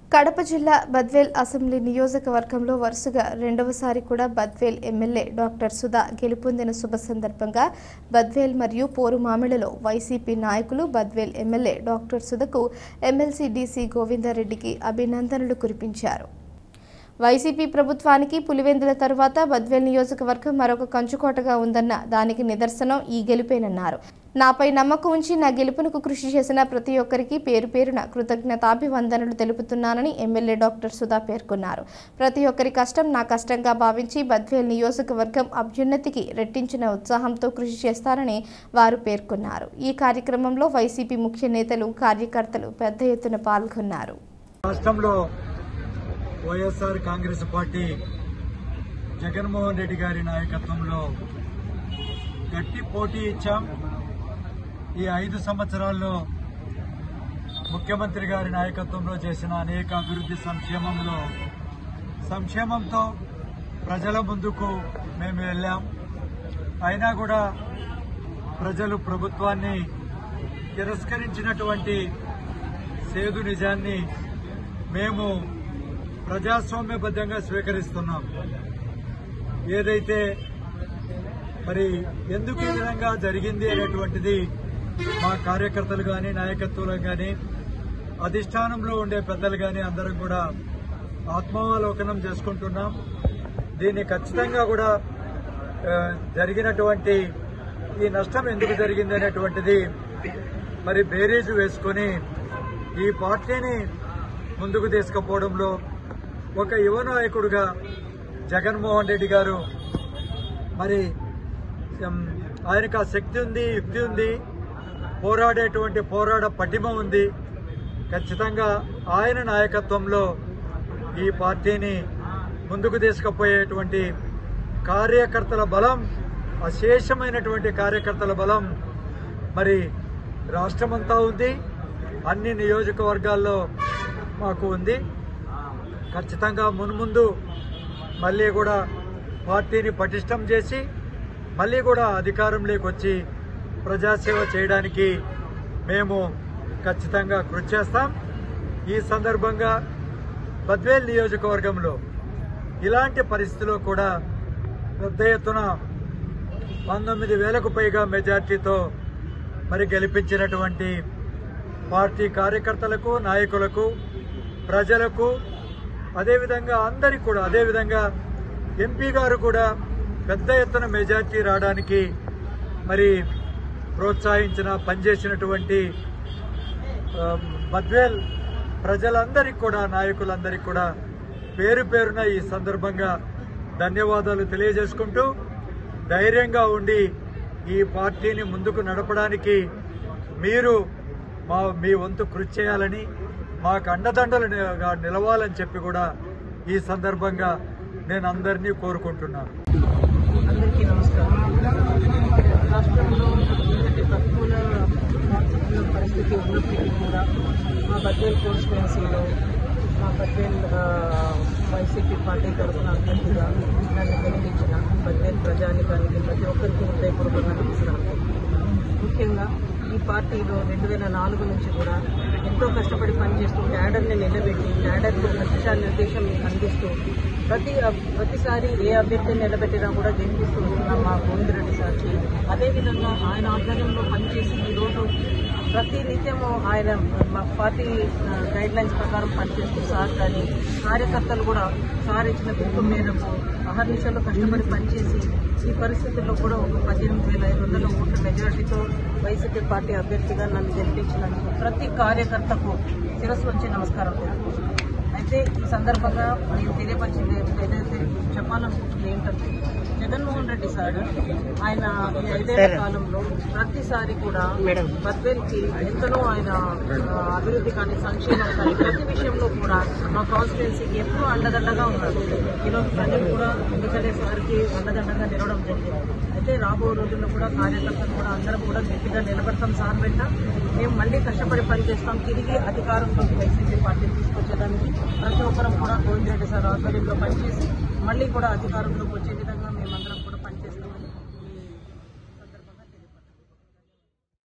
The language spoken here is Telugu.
కడప జిల్లా బద్వేల్ అసెంబ్లీ నియోజకవర్గంలో వరుసగా రెండవసారి కూడా బద్వేల్ ఎమ్మెల్యే డాక్టర్ సుధా గెలుపొందిన శుభ సందర్భంగా బద్వేల్ మరియు పోరుమామిళ్లలో వైసీపీ నాయకులు బద్వేల్ ఎమ్మెల్యే డాక్టర్ సుధకు ఎమ్మెల్సీ డీసీ గోవిందారెడ్డికి అభినందనలు కురిపించారు వైసీపీ ప్రభుత్వానికి పులివెందుల తరువాత బద్వేల్ నియోజకవర్గం మరొక కంచుకోటగా ఉందన్న దానికి నిదర్శనం ఈ గెలుపేనన్నారు నాపై నమ్మకం ఉంచి నా గెలుపునకు కృషి చేసిన ప్రతి ఒక్కరికి పేరు పేరున కృతజ్ఞతాభివందనలు తెలుపుతున్నానని ఎమ్మెల్యే డాక్టర్ సుధా పేర్కొన్నారు ప్రతి ఒక్కరి కష్టం నా కష్టంగా భావించి బద్వేల్ నియోజకవర్గం అభ్యున్నతికి రెట్టించిన ఉత్సాహంతో కృషి చేస్తారని వారు పేర్కొన్నారు ఈ కార్యక్రమంలో వైసీపీ ముఖ్య నేతలు కార్యకర్తలు పెద్ద ఎత్తున పాల్గొన్నారు రాష్ట్రంలో వైఎస్ఆర్ కాంగ్రెస్ పార్టీ జగన్మోహన్ రెడ్డి గారి నాయకత్వంలో గట్టి పోటీ ఇచ్చాం ఈ ఐదు సంవత్సరాల్లో ముఖ్యమంత్రి గారి నాయకత్వంలో చేసిన అనేక అభివృద్ధి సంక్షేమంలో సంక్షేమంతో ప్రజల ముందుకు మేము వెళ్ళాం అయినా కూడా ప్రజలు ప్రభుత్వాన్ని తిరస్కరించినటువంటి సేదు నిజాన్ని మేము ప్రజాస్వామ్యబద్ధంగా స్వీకరిస్తున్నాం ఏదైతే మరి ఎందుకు ఈ విధంగా జరిగింది అనేటువంటిది మా కార్యకర్తలు కానీ నాయకత్వంలో కానీ అధిష్టానంలో ఉండే పెద్దలు కానీ అందరం కూడా ఆత్మావలోకనం చేసుకుంటున్నాం దీన్ని ఖచ్చితంగా కూడా ఆ, జరిగినటువంటి ఈ నష్టం ఎందుకు జరిగింది అనేటువంటిది మరి బేరీజు వేసుకొని ఈ పార్టీని ముందుకు తీసుకుపోవడంలో ఒక యువ నాయకుడుగా జగన్మోహన్ రెడ్డి గారు మరి ఉమ్, ఆయనకు ఆ శక్తి ఉంది యుక్తి ఉంది పోరాడేటువంటి పోరాడ పటిమ ఉంది ఖచ్చితంగా ఆయన నాయకత్వంలో ఈ పార్టీని ముందుకు తీసుకుపోయేటువంటి కార్యకర్తల బలం అశేషమైనటువంటి కార్యకర్తల బలం మరి రాష్ట్రమంతా ఉంది అన్ని నియోజకవర్గాల్లో మాకు ఉంది ఖచ్చితంగా మున్ముందు మళ్ళీ కూడా పార్టీని పటిష్టం చేసి మళ్ళీ కూడా అధికారంలోకి వచ్చి ప్రజాసేవ చేయడానికి మేము ఖచ్చితంగా కృషి చేస్తాం ఈ సందర్భంగా బద్వేల్ నియోజకవర్గంలో ఇలాంటి పరిస్థితిలో కూడా పెద్ద ఎత్తున పంతొమ్మిది వేలకు పైగా మెజార్టీతో మరి గెలిపించినటువంటి పార్టీ కార్యకర్తలకు నాయకులకు ప్రజలకు అదేవిధంగా అందరికి కూడా అదేవిధంగా ఎంపీ గారు కూడా పెద్ద ఎత్తున మెజార్టీ రావడానికి మరి ప్రోత్సహించిన పనిచేసినటువంటి ఆ, బద్వేల్ ప్రజలందరికీ కూడా నాయకులందరికీ కూడా పేరు పేరున ఈ సందర్భంగా ధన్యవాదాలు తెలియజేసుకుంటూ ధైర్యంగా ఉండి ఈ పార్టీని ముందుకు నడపడానికి మీరు మా మీ వంతు కృషి చేయాలని మాకు అండదండలుగా నిలవాలని చెప్పి కూడా ఈ సందర్భంగా నేను అందరినీ కోరుకుంటున్నాను అందరికీ నమస్కారం రాష్ట్రంలో ఇంతటి ప్రతికూల ఆర్థిక పరిస్థితి ఉన్నప్పటికీ కూడా మా బద్వేల్ కాన్స్టిట్యున్సీలో మా బద్వేల్ ఆ, వైసీపీ పార్టీ తరఫున అభ్యర్థిగా నన్ను గెలిపించిన బద్వేల్ ప్రజానికానికి ప్రతి ఒక్కరికి హృదయపూర్వకంగా నమస్కారం ముఖ్యంగా ఈ పార్టీలో రెండు వేల నాలుగు నుంచి కూడా ఎంతో కష్టపడి పనిచేస్తూ క్యాడర్ని నిలబెట్టి క్యాడర్కు దిశా నిర్దేశం అందిస్తూ ప్రతి అబ్- ప్రతిసారి ఏ అభ్యర్థిని నిలబెట్టినా కూడా గెలిపిస్తూ వస్తున్నాం మా గోవిందరెడ్డి సార్కి అదేవిధంగా ఆయన ఆధ్వర్యంలో పనిచేసి ఈరోజు ప్రతి నిత్యము ఆయన మా పార్టీ గైడ్ లైన్స్ ప్రకారం పనిచేస్తూ సార్ కానీ కార్యకర్తలు కూడా సార్ ఇచ్చిన పిలుపు మేరకు అహర్నిశలు కష్టపడి పనిచేసి ఈ పరిస్థితుల్లో కూడా ఒక పద్దెనిమిది వేల ఐదు వందల ఓట్ల మెజారిటీతో వైసీపీ పార్టీ అభ్యర్థిగా నన్ను గెలిపించినందుకు ప్రతి కార్యకర్తకు శిరస్సు వచ్చి నమస్కారం తెలుపుతున్నాను అయితే ఈ సందర్భంగా నేను తెలియపరిచింది ఏదైతే చెప్పాలనుకుంటుంది ఏంటంటే జగన్మోహన్ రెడ్డి సార్ ఆయన ఈ ఐదేళ్ల కాలంలో ప్రతిసారి కూడా బద్వేల్కి ఎంతనో ఆయన ఆ, అభివృద్ధి కానీ సంక్షేమం కానీ ప్రతి విషయంలో కూడా మా కాన్స్టిట్యున్సీకి ఎప్పుడూ అండదండగా ఉన్నారు ఈరోజు ప్రజలు కూడా ఎందుకంటే సార్కి అండదండగా నిలవడం జరిగింది అయితే రాబో రోజుల్లో కూడా కార్యకర్తలు కూడా అందరం కూడా గట్టిగా నిలబడతాం సార్ వెంట మేము మళ్ళీ కష్టపడి పనిచేస్తాం తిరిగి అధికారంలోకి వైసీపీ పార్టీ తీసుకొచ్చేదానికి ప్రతి ఒక్కరం కూడా గోవిందరెడ్డి సార్ ఆధ్వర్యంలో పనిచేసి మళ్ళీ కూడా అధికారంలోకి వచ్చే విధంగా